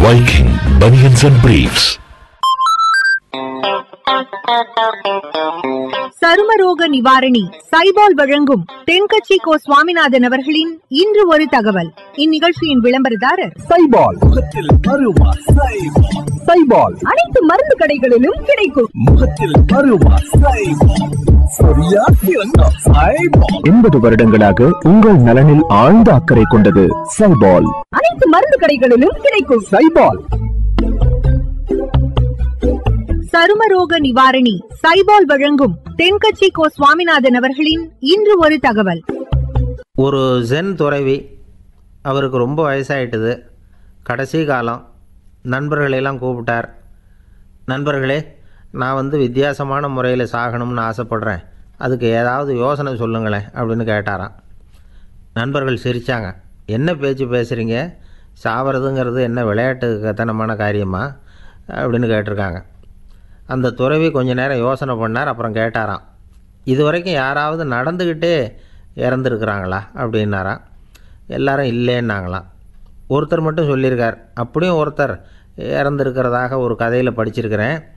Viking Bunions and Briefs. சருமரோக நிவாரணி சைபால் வழங்கும் தென்கட்சி கோ சுவாமிநாதன் அவர்களின் இன்று ஒரு தகவல் இந்நிகழ்ச்சியின் விளம்பரதாரர் சைபால் முகத்தில் அருவா சைபால் சைபால் அனைத்து மருந்து கடைகளிலும் கிடைக்கும் முகத்தில் அருவா சைபால் சரியா சிறந்த சைபால் எண்பது வருடங்களாக உங்கள் நலனில் ஆழ்ந்த அக்கறை கொண்டது சைபால் அனைத்து மருந்து கடைகளிலும் கிடைக்கும் சைபால் சருமரோக நிவாரணி சைபால் வழங்கும் தென்கட்சி கோ சுவாமிநாதன் அவர்களின் இன்று ஒரு தகவல் ஒரு ஜென் துறவி அவருக்கு ரொம்ப வயசாயிட்டுது கடைசி காலம் நண்பர்களையெல்லாம் கூப்பிட்டார் நண்பர்களே நான் வந்து வித்தியாசமான முறையில் சாகணும்னு ஆசைப்பட்றேன் அதுக்கு ஏதாவது யோசனை சொல்லுங்களேன் அப்படின்னு கேட்டாராம் நண்பர்கள் சிரித்தாங்க என்ன பேச்சு பேசுகிறீங்க சாவறதுங்கிறது என்ன விளையாட்டுத்தனமான காரியமா அப்படின்னு கேட்டிருக்காங்க அந்த துறவி கொஞ்ச நேரம் யோசனை பண்ணார் அப்புறம் கேட்டாராம் இது வரைக்கும் யாராவது நடந்துக்கிட்டே இறந்துருக்குறாங்களா அப்படின்னாராம் எல்லாரும் இல்லைன்னாங்களாம் ஒருத்தர் மட்டும் சொல்லியிருக்கார் அப்படியும் ஒருத்தர் இறந்துருக்கிறதாக ஒரு கதையில் படிச்சிருக்கிறேன்